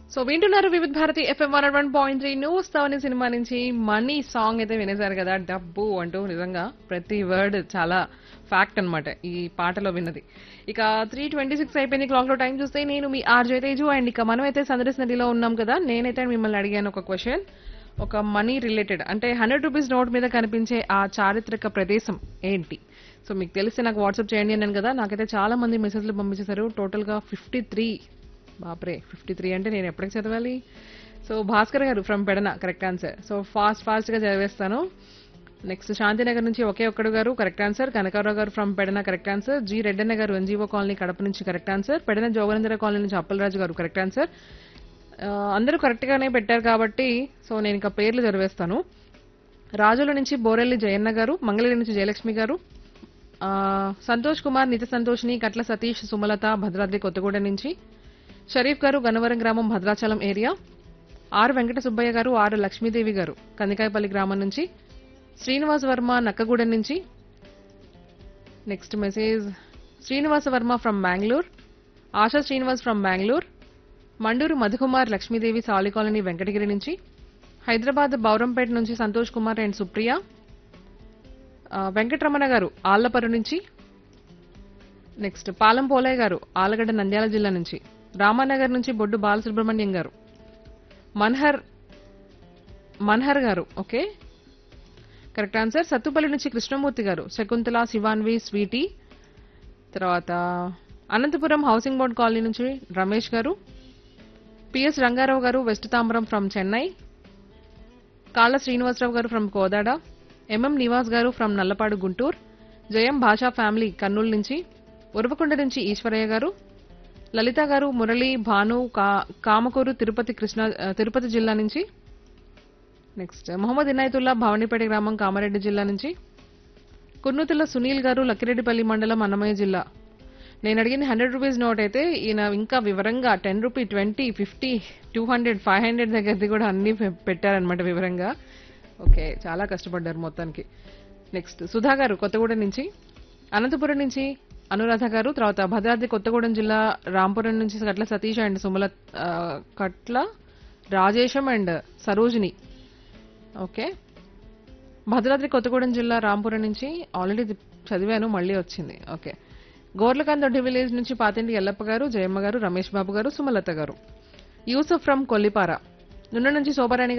so వింటున్నారు Vividh Bharati FM one one point three news తవని సినిమా నుంచి మనీ సాంగ్ అయితే వినేశారు కదా డబ్బు అంటూ నిజంగా ప్రతి వర్డ్ చాలా ఫ్యాక్ట్ అన్నమాట ఈ పాటలో విన్నది ఇక త్రీ ట్వంటీ సిక్స్ అయిపోయింది క్లాక్ లో టైం చూస్తే నేను మీ ఆర్జే తేజు అండ్ ఇక మనం అయితే సందర్శ నదిలో ఉన్నాం కదా నేనైతే మిమ్మల్ని అడిగాను ఒక క్వశ్చన్ ఒక మనీ రిలేటెడ్ అంటే హండ్రెడ్ రూపీస్ నోట్ మీద కనిపించే ఆ చారిత్రక ప్రదేశం ఏంటి సో మీకు తెలిస్తే నాకు వాట్సాప్ చేయండి అన్నాను కదా నాకైతే చాలా మంది మెసేజ్లు పంపించేశారు టోటల్ గా ఫిఫ్టీ త్రీ బాప్రే ఫిఫ్టీ త్రీ అంటే నేను ఎప్పటికి చదవాలి so Bhaskar garu from Pedana correct answer so fast fast గా చదివేస్తాను నెక్స్ట్ శాంతినగర్ నుంచి ఒకే ఒక్కడు గారు correct answer Kanakarao garu from Pedana correct answer G Reddanna garu NGO colony Kadapa నుంచి correct answer Pedana Joganendra colony నుంచి అప్పలరాజు గారు కరెక్ట్ ఆన్సర్ ఆ, అందరూ కరెక్ట్ గానే పెట్టారు కాబట్టి సో నేను ఇంకా పేర్లు చదివేస్తాను రాజుల నుంచి బోరెల్లి జయన్న గారు మంగళగిరి నుంచి జయలక్ష్మి గారు ఆ, సంతోష్ కుమార్ నిత సంతోష్ని కట్ల సతీష్ సుమలత భద్రాద్రి కొత్తగూడెం నుంచి షరీఫ్ గారు గన్నవరం గ్రామం Bhadrachalam area R Venkata Subbaiah garu R Lakshmidevi గారు కందికాయపల్లి గ్రామం నుంచి శ్రీనివాస్ వర్మ నక్కగూడెం నుంచి next message Srinivasa Varma from Bengaluru Asha Srinivas from Bengaluru Manduru Madhukumar Lakshmidevi Sali colony Venkatagiri నుంచి హైదరాబాద్ బౌరంపేట నుంచి సంతోష్ కుమార్ అండ్ సుప్రియ ఆ, వెంకటరమణ గారు ఆళ్లపరు నుంచి నెక్స్ట్ పాలం పోలయ్య గారు ఆలగడ్డ నంద్యాల జిల్లా నుంచి రామానగర్ నుంచి బొడ్డు బాలసుబ్రహ్మణ్యం గారు మన్హర్ మన్హర్ గారు ఓకే కరెక్ట్ ఆన్సర్ సత్తుపల్లి నుంచి కృష్ణమూర్తి గారు శకుంతల శివాన్వి స్వీటీ తర్వాత అనంతపురం హౌసింగ్ బోర్డ్ కాలనీ నుంచి రమేష్ గారు పిఎస్ రంగారావు గారు వెస్ట్ తాంబరం ఫ్రమ్ చెన్నై కాళ్ళ శ్రీనివాసరావు గారు ఫ్రమ్ కోదాడ ఎంఎం నివాస్ గారు ఫ్రమ్ నల్లపాడు గుంటూరు జయం భాషా ఫ్యామిలీ కర్నూలు నుంచి ఉరవకొండ నుంచి ఈశ్వరయ్య గారు లలిత గారు మురళి భాను కా- కామకూరు తిరుపతి కృష్ణ ఆ, తిరుపతి జిల్లా నుంచి నెక్స్ట్ మొహమ్మద్ ఇనాయతుల్లా భవానీపేట గ్రామం కామారెడ్డి జిల్లా నుంచి కుర్నూతుల సునీల్ గారు లక్కిరెడ్డిపల్లి మండలం అన్నమయ్య జిల్లా నేను అడిగింది హండ్రెడ్ రూపీస్ నోట్ అయితే ఈయన ఇంకా వివరంగా ten rupee twenty fifty two hundred five hundred దగ్గరది కూడా అన్ని పె- పెట్టారనమాట వివరంగా ఓకే చాలా కష్టపడ్డారు మొత్తానికి నెక్స్ట్ సుధా గారు కొత్తగూడెం నుంచి అనంతపురం నుంచి అనురాధ గారు తర్వాత భద్రాద్రి కొత్తగూడెం జిల్లా రాంపురం నుంచి కట్ల సతీష్ అండ్ సుమల ఆ, కట్ల రాజేశం అండ్ సరోజిని ఓకే భద్రాద్రి కొత్తగూడెం జిల్లా రాంపురం నుంచి ఆల్రెడీ ఇది చదివాను మళ్ళీ వచ్చింది ఓకే గోర్లకాందొడ్డి విలేజ్ నుంచి పాతింటి ఎల్లప్ప గారు జయమ్మ గారు రమేష్ బాబు గారు సుమలత గారు యూసఫ్ ఫ్రమ్ కొల్లిపార నున్న నుంచి శోభారాణి